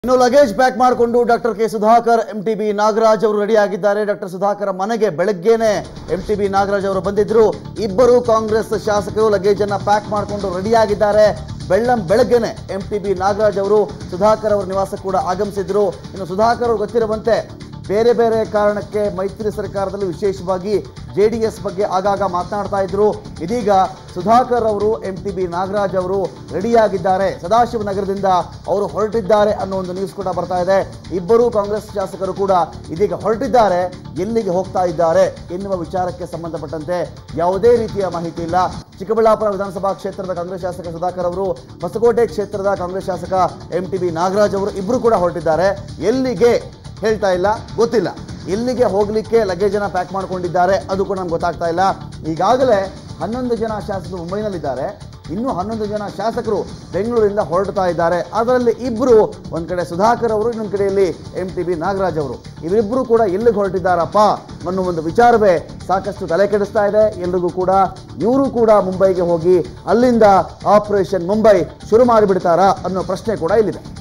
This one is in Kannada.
ಇನ್ನು ಲಗೇಜ್ ಪ್ಯಾಕ್ ಮಾಡಿಕೊಂಡು doctor K Sudhakar M T B Nagaraj ಅವರು ರೆಡಿ ಆಗಿದ್ದಾರೆ ಡಾಕ್ಟರ್ ಸುಧಾಕರ್ ಮನೆಗೆ ಬೆಳಗ್ಗೆನೆ ಎಂ ಟಿ ಬಿ ನಾಗರಾಜ್ ಅವರು ಬಂದಿದ್ರು ಇಬ್ಬರು ಕಾಂಗ್ರೆಸ್ ಶಾಸಕರು ಲಗೇಜ್ ಅನ್ನ ಪ್ಯಾಕ್ ಮಾಡಿಕೊಂಡು ರೆಡಿ ಆಗಿದ್ದಾರೆ ಬೆಳ್ಳಂ ಬೆಳಗ್ಗೆನೆ ಎಂ ಟಿ ಬಿ ನಾಗರಾಜ್ ಅವರು ಸುಧಾಕರ್ ಅವರ ನಿವಾಸ ಕೂಡ ಆಗಮಿಸಿದ್ರು ಇನ್ನು ಸುಧಾಕರ್ ಅವರು ಗೊತ್ತಿರುವಂತೆ ಬೇರೆ ಬೇರೆ ಕಾರಣಕ್ಕೆ ಮೈತ್ರಿ ಸರ್ಕಾರದಲ್ಲಿ ವಿಶೇಷವಾಗಿ ಜೆ ಡಿ ಎಸ್ ಬಗ್ಗೆ ಆಗಾಗ ಮಾತನಾಡ್ತಾ ಇದ್ರು ಇದೀಗ ಸುಧಾಕರ್ ಅವರು ಎಂ ಟಿ ಬಿ ನಾಗರಾಜ್ ಅವರು ರೆಡಿಯಾಗಿದ್ದಾರೆ ಸದಾಶಿವನಗರದಿಂದ ಅವರು ಹೊರಟಿದ್ದಾರೆ ಅನ್ನೋ ಒಂದು ನ್ಯೂಸ್ ಕೂಡ ಬರ್ತಾ ಇದೆ ಇಬ್ಬರೂ ಕಾಂಗ್ರೆಸ್ ಶಾಸಕರು ಕೂಡ ಇದೀಗ ಹೊರಟಿದ್ದಾರೆ ಎಲ್ಲಿಗೆ ಹೋಗ್ತಾ ಇದ್ದಾರೆ ಎನ್ನುವ ವಿಚಾರಕ್ಕೆ ಸಂಬಂಧಪಟ್ಟಂತೆ ಯಾವುದೇ ರೀತಿಯ ಮಾಹಿತಿ ಇಲ್ಲ ಚಿಕ್ಕಬಳ್ಳಾಪುರ ವಿಧಾನಸಭಾ ಕ್ಷೇತ್ರದ ಕಾಂಗ್ರೆಸ್ ಶಾಸಕ ಸುಧಾಕರ್ ಅವರು ಹೊಸಕೋಟೆ ಕ್ಷೇತ್ರದ ಕಾಂಗ್ರೆಸ್ ಶಾಸಕ ಎಂ ಟಿ ಬಿ ನಾಗರಾಜ್ ಅವರು ಇಬ್ಬರು ಕೂಡ ಹೊರಟಿದ್ದಾರೆ ಎಲ್ಲಿಗೆ ಹೇಳ್ತಾ ಇಲ್ಲ ಗೊತ್ತಿಲ್ಲ ಎಲ್ಲಿಗೆ ಹೋಗಲಿಕ್ಕೆ ಲಗೇಜನ್ನು ಪ್ಯಾಕ್ ಮಾಡ್ಕೊಂಡಿದ್ದಾರೆ ಅದು ಕೂಡ ನಮ್ಗೆ ಗೊತ್ತಾಗ್ತಾ ಇಲ್ಲ ಈಗಾಗಲೇ ಹನ್ನೊಂದು ಜನ ಶಾಸಕರು ಮುಂಬೈನಲ್ಲಿದ್ದಾರೆ ಇನ್ನೂ ಹನ್ನೊಂದು ಜನ ಶಾಸಕರು ಬೆಂಗಳೂರಿಂದ ಹೊರಡ್ತಾ ಇದ್ದಾರೆ ಅದರಲ್ಲಿ ಇಬ್ಬರು ಒಂದು ಕಡೆ ಸುಧಾಕರ್ ಅವರು ಇನ್ನೊಂದು ಕಡೆಯಲ್ಲಿ ಎಂ ಟಿ ಬಿ ನಾಗರಾಜ್ ಅವರು ಇವರಿಬ್ಬರು ಕೂಡ ಎಲ್ಲಿಗೆ ಹೊರಟಿದ್ದಾರಪ್ಪ ಅನ್ನೋ ಒಂದು ವಿಚಾರವೇ ಸಾಕಷ್ಟು ತಲೆ ಕೆಡಿಸ್ತಾ ಇದೆ ಎಲ್ರಿಗೂ ಕೂಡ ಇವರು ಕೂಡ ಮುಂಬೈಗೆ ಹೋಗಿ ಅಲ್ಲಿಂದ ಆಪರೇಷನ್ ಮುಂಬೈ ಶುರು ಮಾಡಿಬಿಡ್ತಾರಾ ಅನ್ನೋ ಪ್ರಶ್ನೆ ಕೂಡ ಇಲ್ಲಿದೆ